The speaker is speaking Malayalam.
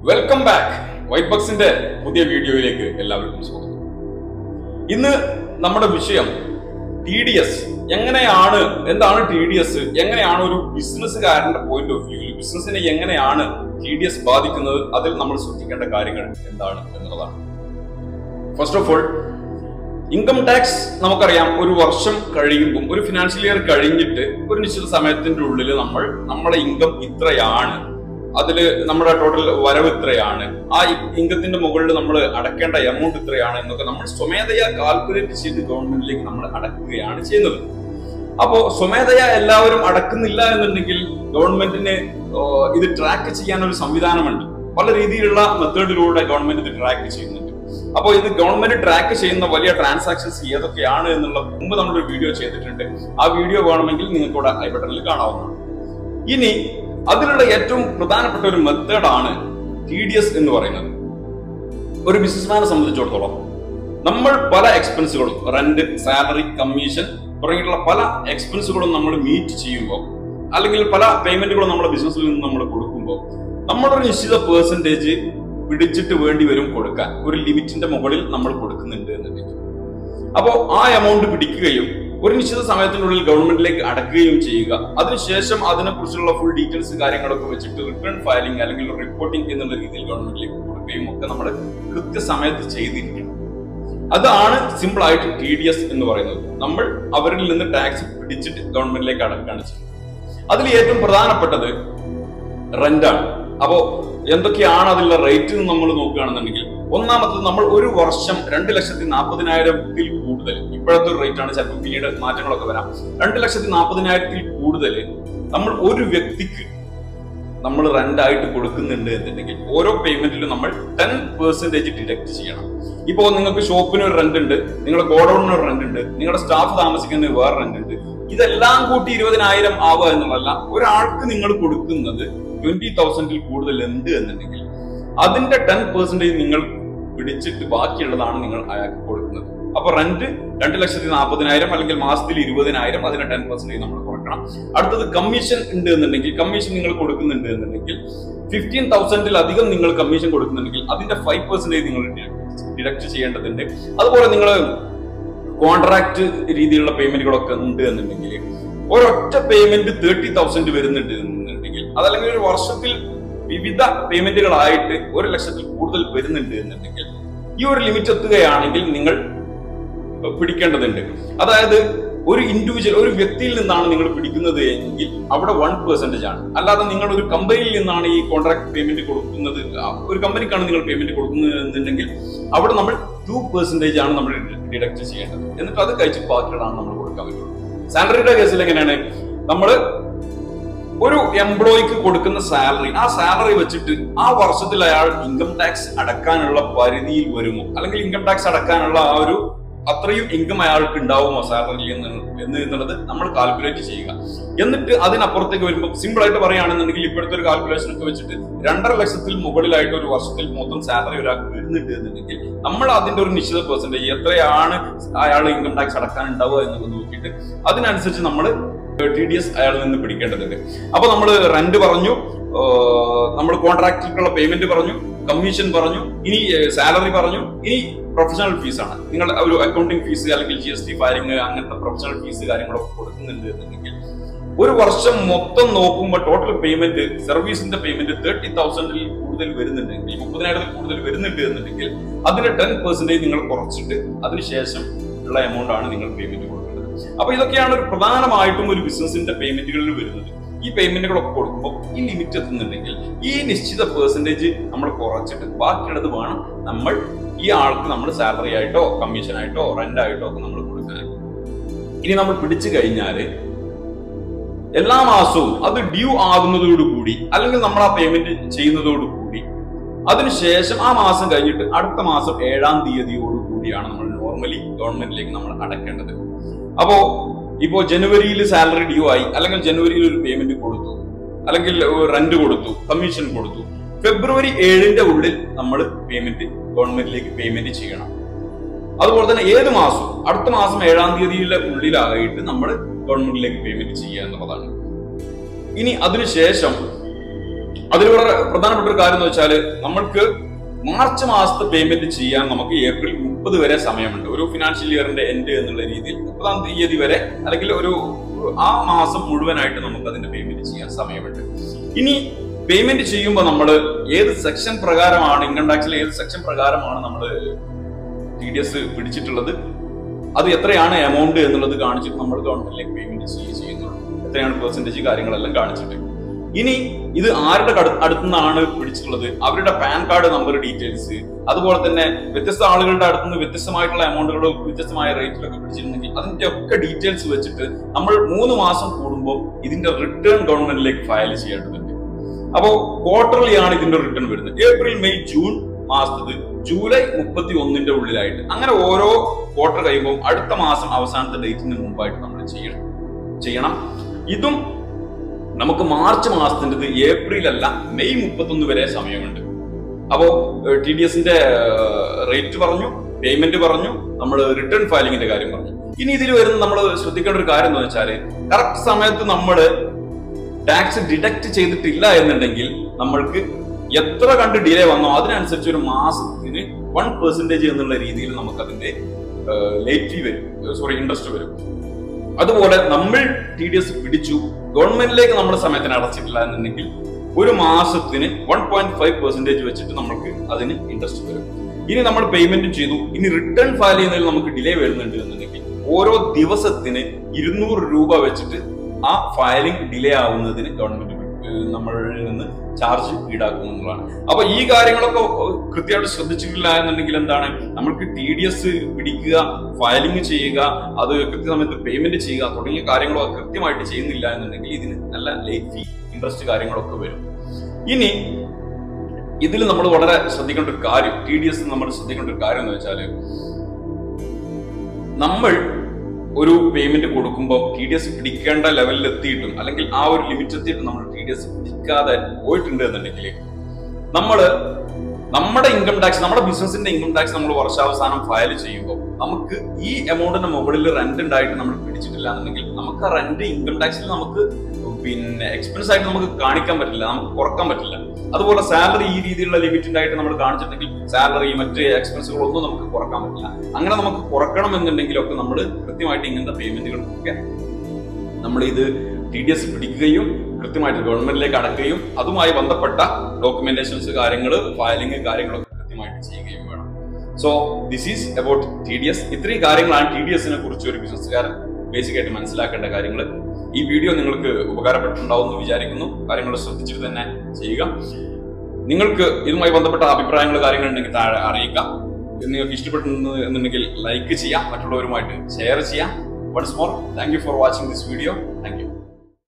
വെൽക്കം ബാക്ക് വൈറ്റ് ബക്സിന്റെ പുതിയ വീഡിയോയിലേക്ക് എല്ലാവർക്കും സ്വാഗതം ഇന്ന് നമ്മുടെ വിഷയം ടി ഡി എസ് എങ്ങനെയാണ് എന്താണ് ടി ഡി എസ് എങ്ങനെയാണ് ഒരു ബിസിനസ്സുകാരന്റെ പോയിന്റ് ഓഫ് വ്യൂവിൽ ബിസിനസിനെ എങ്ങനെയാണ് ടി ഡി എസ് ബാധിക്കുന്നത് അതിൽ നമ്മൾ ശ്രദ്ധിക്കേണ്ട കാര്യങ്ങൾ എന്താണ് എന്നുള്ളതാണ് first of all income tax നമുക്കറിയാം ഒരു വർഷം കഴിയുമ്പോൾ ഒരു ഫിനാൻഷ്യൽ ഇയർ കഴിഞ്ഞിട്ട് ഒരു നിശ്ചിത സമയത്തിന്റെ ഉള്ളിൽ നമ്മൾ നമ്മുടെ ഇൻകം ഇത്രയാണ് അതില് നമ്മുടെ ടോട്ടൽ വരവ് ഇത്രയാണ് ആ ഇൻകത്തിന്റെ മുകളിൽ നമ്മൾ അടക്കേണ്ട എമൗണ്ട് ഇത്രയാണ് എന്നൊക്കെ നമ്മൾ സ്വമേധയാ കാൽക്കുലേറ്റ് ചെയ്ത് ഗവൺമെന്റിലേക്ക് നമ്മൾ അടക്കുകയാണ് ചെയ്യുന്നത് അപ്പോ സ്വമേധയാ എല്ലാവരും അടക്കുന്നില്ല എന്നുണ്ടെങ്കിൽ ഗവൺമെന്റിന് ഓ, ഇത് ട്രാക്ക് ചെയ്യാൻ ഒരു സംവിധാനമുണ്ട് പല രീതിയിലുള്ള മെത്തേഡിലൂടെ ഗവൺമെന്റ് ഇത് ട്രാക്ക് ചെയ്യുന്നുണ്ട് അപ്പോൾ ഇത് ഗവൺമെന്റ് ട്രാക്ക് ചെയ്യുന്ന വലിയ ട്രാൻസാക്ഷൻസ് ഏതൊക്കെയാണ് എന്നുള്ള മുമ്പ് നമ്മളൊരു വീഡിയോ ചെയ്തിട്ടുണ്ട് ആ വീഡിയോ വേണമെങ്കിൽ നിങ്ങൾക്ക് ഇവിടെ ഐ ബട്ടണിൽ കാണാവുന്നതാണ് ഇനി അതിലുള്ള ഏറ്റവും പ്രധാനപ്പെട്ട ഒരു മെത്തേഡാണ് ടി ഡി എസ് എന്ന് പറയുന്നത് ഒരു ബിസിനസ്മാനെ സംബന്ധിച്ചിടത്തോളം നമ്മൾ പല എക്സ്പെൻസുകളും റെന്റ് സാലറി കമ്മീഷൻ തുടങ്ങിയിട്ടുള്ള പല എക്സ്പെൻസുകളും നമ്മൾ മീറ്റ് ചെയ്യുമ്പോൾ അല്ലെങ്കിൽ പല പേയ്മെന്റുകളും നമ്മുടെ ബിസിനസ്സിൽ നിന്ന് നമ്മൾ കൊടുക്കുമ്പോൾ നമ്മളൊരു നിശ്ചിത പേഴ്സൻറ്റേജ് പിടിച്ചിട്ട് വേണ്ടി വരും കൊടുക്കാൻ ഒരു ലിമിറ്റിന്റെ മുകളിൽ നമ്മൾ കൊടുക്കുന്നുണ്ട് എന്നുണ്ടെങ്കിൽ അപ്പോൾ ആ എമൗണ്ട് പിടിക്കുകയും ഒരു നിശ്ചിത സമയത്തിനുള്ളിൽ ഗവൺമെന്റിലേക്ക് അടക്കുകയും ചെയ്യുക അതിനുശേഷം അതിനെക്കുറിച്ചുള്ള ഫുൾ ഡീറ്റെയിൽസ് കാര്യങ്ങളൊക്കെ വെച്ചിട്ട് റിട്ടേൺ ഫയലിംഗ് അല്ലെങ്കിൽ റിപ്പോർട്ടിംഗ് എന്നുള്ള രീതിയിൽ ഗവൺമെന്റിലേക്ക് കൊടുക്കുകയും ഒക്കെ നമ്മൾ കൃത്യസമയത്ത് ചെയ്തിരിക്കണം അതാണ് സിമ്പിൾ ആയിട്ട് ടി ഡി എസ് എന്ന് പറയുന്നത് നമ്മൾ അവരിൽ നിന്ന് ടാക്സ് പിടിച്ചിട്ട് ഗവൺമെന്റിലേക്ക് അടക്കുകയാണ് ചെയ്യുന്നത് അതിൽ ഏറ്റവും പ്രധാനപ്പെട്ടത് റെന്റാണ് അപ്പോ എന്തൊക്കെയാണ് അതിലുള്ള റേറ്റ് എന്ന് നമ്മൾ നോക്കുകയാണെന്നുണ്ടെങ്കിൽ ഒന്നാമത്തത് നമ്മൾ ഒരു വർഷം രണ്ട് ലക്ഷത്തി നാൽപ്പതിനായിരത്തിൽ കൂടുതൽ ഇപ്പോഴത്തെ ഒരു റേറ്റ് ആണ് ചിലപ്പോൾ പിന്നീട് മാറ്റങ്ങളൊക്കെ വരാം രണ്ട് ലക്ഷത്തി നാൽപ്പതിനായിരത്തിൽ കൂടുതൽ നമ്മൾ ഒരു വ്യക്തിക്ക് നമ്മൾ റെന്റ് ആയിട്ട് കൊടുക്കുന്നുണ്ട് എന്നുണ്ടെങ്കിൽ ഓരോ പേയ്മെന്റിലും നമ്മൾ ടെൻ പെർസെന്റേജ് ഡിഡക്ട് ചെയ്യണം ഇപ്പോ നിങ്ങൾക്ക് ഷോപ്പിന് ഒരു റെന്റ് ഉണ്ട് നിങ്ങളുടെ ഗോഡൌണിന് ഒരു റെന്റ് ഉണ്ട് നിങ്ങളുടെ സ്റ്റാഫ് താമസിക്കുന്ന വേറെ റെന്റ് ഉണ്ട് ഇതെല്ലാം കൂട്ടി ഇരുപതിനായിരം ആവുക എന്നുള്ളതല്ല ഒരാൾക്ക് നിങ്ങൾ കൊടുക്കുന്നത് ട്വന്റി തൗസൻഡിൽ കൂടുതൽ ഉണ്ട് എന്നുണ്ടെങ്കിൽ അതിന്റെ ടെൻ പെർസെന്റേജ് നിങ്ങൾ പിടിച്ചിട്ട് ബാക്കിയുള്ളതാണ് നിങ്ങൾ അയാൾക്ക് കൊടുക്കുന്നത് അപ്പൊ റെന്റ് രണ്ട് ലക്ഷത്തി നാൽപ്പതിനായിരം അല്ലെങ്കിൽ മാസത്തിൽ ഇരുപതിനായിരം അതിന്റെ ടെൻ പെർസെന്റേജ് നമ്മൾ കൊടുക്കണം അടുത്തത് കമ്മീഷൻ ഉണ്ട് എന്നുണ്ടെങ്കിൽ കമ്മീഷൻ നിങ്ങൾ കൊടുക്കുന്നുണ്ട് എന്നുണ്ടെങ്കിൽ ഫിഫ്റ്റീൻ തൗസൻഡിൽ അധികം നിങ്ങൾ കമ്മീഷൻ കൊടുക്കുന്നുണ്ടെങ്കിൽ അതിന്റെ ഫൈവ് പെർസെന്റേജ് നിങ്ങൾ ഡിഡക്ട് ചെയ്യേണ്ടതുണ്ട് അതുപോലെ നിങ്ങൾ കോൺട്രാക്ട് രീതിയിലുള്ള പേയ്മെന്റുകളൊക്കെ ഉണ്ട് എന്നുണ്ടെങ്കിൽ ഒരൊറ്റ പേയ്മെന്റ് തേർട്ടി തൗസൻഡ് വരുന്നുണ്ട് എന്നുണ്ടെങ്കിൽ അതല്ലെങ്കിൽ ഒരു വർഷത്തിൽ വിവിധ പേയ്മെന്റുകളായിട്ട് ഒരു ലക്ഷത്തിൽ കൂടുതൽ വരുന്നുണ്ട് എന്നുണ്ടെങ്കിൽ ഈ ഒരു ലിമിറ്റ് എത്തുകയാണെങ്കിൽ നിങ്ങൾ പിടിക്കേണ്ടതുണ്ട് അതായത് ഒരു ഇൻഡിവിജ്വൽ ഒരു വ്യക്തിയിൽ നിന്നാണ് നിങ്ങൾ പിടിക്കുന്നത് എങ്കിൽ അവിടെ വൺ പെർസെന്റേജ് ആണ് അല്ലാതെ നിങ്ങൾ ഒരു കമ്പനിയിൽ നിന്നാണ് ഈ കോൺട്രാക്ട് പേയ്മെന്റ് കൊടുക്കുന്നത് ആ, ഒരു കമ്പനിക്കാണ് നിങ്ങൾ പേയ്മെന്റ് കൊടുക്കുന്നത് എന്നുണ്ടെങ്കിൽ അവിടെ നമ്മൾ ടു പെർസെന്റേജ് ആണ് നമ്മൾ ഡിഡക്ട് ചെയ്യേണ്ടത് എന്നിട്ട് അത് കഴിച്ച് ബാക്കിയുള്ളതാണ് നമ്മൾ കൊടുക്കാൻ പറ്റുള്ളൂ സാലറിയുടെ കേസിൽ എങ്ങനെയാണ് നമ്മൾ ഒരു എംപ്ലോയിക്ക് കൊടുക്കുന്ന സാലറി ആ സാലറി വെച്ചിട്ട് ആ വർഷത്തിൽ അയാൾ ഇൻകം ടാക്സ് അടക്കാനുള്ള പരിധിയിൽ വരുമോ അല്ലെങ്കിൽ ഇൻകം ടാക്സ് അടക്കാനുള്ള ആ ഒരു അത്രയും ഇൻകം അയാൾക്ക് ഉണ്ടാവുമോ സാലറിയിൽ എന്ന് എന്ന് എന്നുള്ളത് നമ്മൾ കാൽക്കുലേറ്റ് ചെയ്യുക എന്നിട്ട് അതിനപ്പുറത്തേക്ക് വരുമ്പോൾ സിമ്പിൾ ആയിട്ട് പറയുകയാണെന്നുണ്ടെങ്കിൽ ഇപ്പോഴത്തെ ഒരു കാൽക്കുലേഷൻ ഒക്കെ വെച്ചിട്ട് രണ്ടര ലക്ഷത്തിൽ മുകളിലായിട്ട് ഒരു വർഷത്തിൽ മൊത്തം സാലറി ഒരാൾക്ക് വരുന്നുണ്ട് എന്നുണ്ടെങ്കിൽ നമ്മൾ അതിന്റെ ഒരു നിശ്ചിത പെർസെന്റേജ് എത്രയാണ് അയാൾ ഇൻകം ടാക്സ് അടക്കാൻ ഉണ്ടാവുക എന്നുള്ളത് നോക്കിയിട്ട് അതിനനുസരിച്ച് നമ്മൾ ടി ഡി എസ് അയാളിൽ നിന്ന് പിടിക്കേണ്ടതുണ്ട് അപ്പൊ നമ്മൾ റെന്റ് പറഞ്ഞു നമ്മൾ കോൺട്രാക്റ്റിലുള്ള പേയ്മെന്റ് പറഞ്ഞു കമ്മീഷൻ പറഞ്ഞു ഇനി സാലറി പറഞ്ഞു ഇനി പ്രൊഫഷണൽ ഫീസാണ് നിങ്ങൾ ഒരു അക്കൗണ്ടിങ് ഫീസ് അല്ലെങ്കിൽ ജി എസ് ടി ഫയലിംഗ് അങ്ങനത്തെ പ്രൊഫഷണൽ ഫീസ് കാര്യങ്ങളൊക്കെ കൊടുക്കുന്നുണ്ട് എന്നുണ്ടെങ്കിൽ ഒരു വർഷം മൊത്തം നോക്കുമ്പോൾ ടോട്ടൽ പേയ്മെന്റ് സർവീസിന്റെ പേയ്മെന്റ് തേർട്ടി തൗസൻഡിൽ കൂടുതൽ വരുന്നുണ്ടെങ്കിൽ മുപ്പതിനായിരത്തിൽ കൂടുതൽ വരുന്നുണ്ട് എന്നുണ്ടെങ്കിൽ അതിന്റെ ടെൻ പെർസെന്റേജ് നിങ്ങൾ കുറച്ചിട്ട് അതിനുശേഷം ഉള്ള എമൗണ്ട് ആണ് നിങ്ങൾ പേയ്മെന്റ് കൊടുക്കേണ്ടത് അപ്പൊ ഇതൊക്കെയാണ് ഒരു പ്രധാനമായിട്ടും ഒരു ബിസിനസിന്റെ പേയ്മെന്റുകളിൽ വരുന്നത് ഈ പേയ്മെന്റുകളൊക്കെ കൊടുക്കുമ്പോൾ ഈ ലിമിറ്റ് എത്തുന്നുണ്ടെങ്കിൽ ഈ നിശ്ചിത പെർസെന്റേജ് നമ്മൾ കുറച്ചിട്ട് ബാക്കിയുള്ളത് വേണം നമ്മൾ ഈ ആൾക്ക് നമ്മൾ സാലറി ആയിട്ടോ കമ്മീഷൻ ആയിട്ടോ റെന്റ് ആയിട്ടോ ഒക്കെ നമ്മൾ കൊടുക്കാൻ ഇനി നമ്മൾ പിടിച്ചു കഴിഞ്ഞാല് എല്ലാ മാസവും അത് ഡ്യൂ ആകുന്നതോടുകൂടി അല്ലെങ്കിൽ നമ്മൾ ആ പേയ്മെന്റ് ചെയ്യുന്നതോടുകൂടി അതിനുശേഷം ആ മാസം കഴിഞ്ഞിട്ട് അടുത്ത മാസം ഏഴാം തീയതിയോട് കൂടിയാണ് നമ്മൾ നോർമലി ഗവൺമെന്റിലേക്ക് നമ്മൾ അടക്കേണ്ടത് അപ്പോ ഇപ്പോ ജനുവരിയിൽ സാലറി ഡ്യൂ ആയി അല്ലെങ്കിൽ ജനുവരിയിൽ ഒരു പേയ്മെന്റ് കൊടുത്തു അല്ലെങ്കിൽ റെന്റ് കൊടുത്തു കമ്മീഷൻ കൊടുത്തു ഫെബ്രുവരി ഏഴിന്റെ ഉള്ളിൽ നമ്മൾ പേയ്മെന്റ് ഗവൺമെന്റിലേക്ക് പേയ്മെന്റ് ചെയ്യണം അതുപോലെ തന്നെ ഏത് മാസവും അടുത്ത മാസം ഏഴാം തീയതിയുടെ ഉള്ളിലായിട്ട് നമ്മൾ ഗവൺമെന്റിലേക്ക് പേയ്മെന്റ് ചെയ്യുക എന്നുള്ളതാണ് ഇനി അതിനുശേഷം അതിൽ വളരെ പ്രധാനപ്പെട്ട ഒരു കാര്യം എന്ന് വെച്ചാൽ നമ്മൾക്ക് മാർച്ച് മാസത്തെ പേയ്മെന്റ് ചെയ്യാൻ നമുക്ക് ഏപ്രിൽ മുപ്പത് വരെ സമയമുണ്ട് ഒരു ഫിനാൻഷ്യൽ ഇയറിന്റെ എൻഡ് എന്നുള്ള രീതിയിൽ മുപ്പതാം തീയതി വരെ അല്ലെങ്കിൽ ഒരു ആ മാസം മുഴുവനായിട്ട് നമുക്ക് അതിന്റെ പേയ്മെന്റ് ചെയ്യാൻ സമയമുണ്ട് ഇനി പേയ്മെന്റ് ചെയ്യുമ്പോൾ നമ്മൾ ഏത് സെക്ഷൻ പ്രകാരമാണ് ഇൻകം ടാക്സിലെ ഏത് സെക്ഷൻ പ്രകാരമാണ് നമ്മൾ ടി ഡി എസ് പിടിച്ചിട്ടുള്ളത് അത് എത്രയാണ് എമൗണ്ട് എന്നുള്ളത് കാണിച്ചിട്ട് നമ്മൾ ഗവൺമെന്റിലേക്ക് പേയ്മെന്റ് ചെയ്യുക ചെയ്യുന്നുള്ളൂ എത്രയാണ് പെർസെന്റേജ് കാര്യങ്ങളെല്ലാം കാണിച്ചിട്ട് ഇനി ഇത് ആരുടെ കട- അടുത്ത് നിന്നാണ് പിടിച്ചിട്ടുള്ളത് അവരുടെ പാൻ കാർഡ് നമ്പർ ഡീറ്റെയിൽസ് അതുപോലെ തന്നെ വ്യത്യസ്ത ആളുകളുടെ അടുത്ത് നിന്ന് വ്യത്യസ്തമായിട്ടുള്ള എമൗണ്ടുകൾ വ്യത്യസ്തമായ റേറ്റിലൊക്കെ പിടിച്ചിട്ടുണ്ടെങ്കിൽ അതിന്റെ ഒക്കെ ഡീറ്റെയിൽസ് വെച്ചിട്ട് നമ്മൾ മൂന്ന് മാസം കൂടുമ്പോൾ ഇതിന്റെ റിട്ടേൺ ഗവൺമെന്റിലേക്ക് ഫയൽ ചെയ്യേണ്ടതുണ്ട് അപ്പോൾ ക്വാർട്ടർലി ആണ് ഇതിന്റെ റിട്ടേൺ വരുന്നത് ഏപ്രിൽ മെയ് ജൂൺ മാസത്തത് ജൂലൈ മുപ്പത്തി ഒന്നിന്റെ ഉള്ളിലായിട്ട് അങ്ങനെ ഓരോ ക്വാർട്ടർ കഴിയുമ്പോൾ അടുത്ത മാസം അവസാനത്തെ ഡേറ്റിന് മുമ്പായിട്ട് നമ്മൾ ചെയ്യണം ചെയ്യണം ഇതും നമുക്ക് മാർച്ച് മാസത്തിൻ്റെത് ഏപ്രിൽ അല്ല മെയ് മുപ്പത്തൊന്ന് വരെ സമയമുണ്ട് അപ്പോ ടി ഡി എസിന്റെ റേറ്റ് പറഞ്ഞു പേയ്മെന്റ് പറഞ്ഞു നമ്മൾ റിട്ടേൺ ഫയലിംഗിന്റെ കാര്യം പറഞ്ഞു ഇനി ഇതിൽ വരുന്ന നമ്മൾ ശ്രദ്ധിക്കേണ്ട ഒരു കാര്യം എന്ന് വെച്ചാൽ കറക്റ്റ് സമയത്ത് നമ്മൾ ടാക്സ് ഡിഡക്ട് ചെയ്തിട്ടില്ല എന്നുണ്ടെങ്കിൽ നമ്മൾക്ക് എത്ര കണ്ട് ഡിലേ വന്നോ അതിനനുസരിച്ച് ഒരു മാസത്തിന് വൺ പെർസെന്റേജ് എന്നുള്ള രീതിയിൽ നമുക്ക് അതിന്റെ ലേറ്റ് ഫീ വരും സോറി ഇൻട്രസ്റ്റ് വരും അതുപോലെ നമ്മൾ ടി ഡി എസ് പിടിച്ചു ഗവൺമെന്റിലേക്ക് നമ്മുടെ സമയത്തിന് അടച്ചിട്ടില്ല എന്നുണ്ടെങ്കിൽ ഒരു മാസത്തിന് വൺ പോയിന്റ് ഫൈവ് പെർസെന്റേജ് വെച്ചിട്ട് നമുക്ക് അതിന് ഇൻട്രസ്റ്റ് വരും ഇനി നമ്മൾ പേയ്മെന്റ് ചെയ്തു ഇനി റിട്ടേൺ ഫയൽ ചെയ്യുന്നതിൽ നമുക്ക് ഡിലേ വരുന്നുണ്ട് എന്നുണ്ടെങ്കിൽ ഓരോ ദിവസത്തിന് ഇരുന്നൂറ് രൂപ വെച്ചിട്ട് ആ ഫയലിംഗ് ഡിലേ ആവുന്നതിന് ഗവൺമെന്റ് നമ്മളിൽ നിന്ന് ചാർജ് ഈടാക്കും എന്നുള്ളതാണ് അപ്പൊ ഈ കാര്യങ്ങളൊക്കെ കൃത്യമായിട്ട് ശ്രദ്ധിച്ചിട്ടില്ല എന്നുണ്ടെങ്കിൽ എന്താണ് നമ്മൾക്ക് ടി ഡി എസ് പിടിക്കുക ഫയലിംഗ് ചെയ്യുക അത് കൃത്യസമയത്ത് പേയ്മെന്റ് ചെയ്യുക തുടങ്ങിയ കാര്യങ്ങളൊക്കെ കൃത്യമായിട്ട് ചെയ്യുന്നില്ല എന്നുണ്ടെങ്കിൽ ഇതിന് നല്ല ലേറ്റ് ഫീ ഇൻട്രസ്റ്റ് കാര്യങ്ങളൊക്കെ വരും ഇനി ഇതിൽ നമ്മൾ വളരെ ശ്രദ്ധിക്കേണ്ട ഒരു കാര്യം ടി ഡി എസ് നമ്മൾ ശ്രദ്ധിക്കേണ്ട ഒരു കാര്യം എന്ന് വെച്ചാൽ നമ്മൾ ഒരു പേയ്മെന്റ് കൊടുക്കുമ്പോൾ ടി ഡി എസ് പിടിക്കേണ്ട ലെവലിൽ എത്തിയിട്ടും അല്ലെങ്കിൽ ആ ഒരു ലിമിറ്റ് എത്തിയിട്ടും നമ്മൾ ടി ഡി എസ് പിടിക്കാതെ പോയിട്ടുണ്ട് എന്നുണ്ടെങ്കിൽ നമ്മൾ നമ്മുടെ ഇൻകം ടാക്സ് നമ്മുടെ ബിസിനസിന്റെ ഇൻകം ടാക്സ് നമ്മൾ വർഷാവസാനം ഫയൽ ചെയ്യുമ്പോൾ നമുക്ക് ഈ എമൗണ്ടിന് മുകളിൽ റെന്റ് ഉണ്ടായിട്ട് നമ്മൾ പിടിച്ചിട്ടില്ല എന്നുണ്ടെങ്കിൽ നമുക്ക് ആ റെന്റ് ഇൻകം ടാക്സിൽ നമുക്ക് പിന്നെ എക്സ്പെൻസ് ആയിട്ട് നമുക്ക് കാണിക്കാൻ പറ്റില്ല നമുക്ക് കുറക്കാൻ പറ്റില്ല അതുപോലെ സാലറി ഈ രീതിയിലുള്ള ലിമിറ്റ് ഉണ്ടായിട്ട് നമ്മൾ കാണിച്ചിട്ടുണ്ടെങ്കിൽ സാലറി മറ്റ് എക്സ്പെൻസുകളൊന്നും നമുക്ക് കുറക്കാൻ പറ്റില്ല അങ്ങനെ നമുക്ക് കുറക്കണം എന്നുണ്ടെങ്കിലൊക്കെ നമ്മൾ കൃത്യമായിട്ട് ഇങ്ങനത്തെ പേയ്മെന്റുകൾക്കൊക്കെ നമ്മൾ ഇത് ടി ഡി എസ് പിടിക്കുകയും കൃത്യമായിട്ട് ഗവൺമെന്റിലേക്ക് അടക്കുകയും അതുമായി ബന്ധപ്പെട്ട ഡോക്യുമെന്റേഷൻസ് കാര്യങ്ങൾ ഫയലിംഗ് കാര്യങ്ങളൊക്കെ കൃത്യമായിട്ട് ചെയ്യുകയും വേണം so this is about T D S ഇത്രയും കാര്യങ്ങളാണ് ടി ഡി എസിനെ കുറിച്ച് ഒരു ബിസിനസ്സുകാരൻ ബേസിക് ആയിട്ട് മനസ്സിലാക്കേണ്ട കാര്യങ്ങൾ ഈ വീഡിയോ നിങ്ങൾക്ക് ഉപകാരപ്പെട്ടിട്ടുണ്ടാവും എന്ന് വിചാരിക്കുന്നു കാര്യങ്ങൾ ശ്രദ്ധിച്ചിട്ട് തന്നെ ചെയ്യുക നിങ്ങൾക്ക് ഇതുമായി ബന്ധപ്പെട്ട അഭിപ്രായങ്ങൾ കാര്യങ്ങൾ ഉണ്ടെങ്കിൽ താഴെ അറിയിക്കാം നിങ്ങൾക്ക് ഇഷ്ടപ്പെട്ടു എന്നുണ്ടെങ്കിൽ ലൈക്ക് ചെയ്യാം മറ്റുള്ളവരുമായിട്ട് ഷെയർ ചെയ്യാം once more thank you for watching this video thank U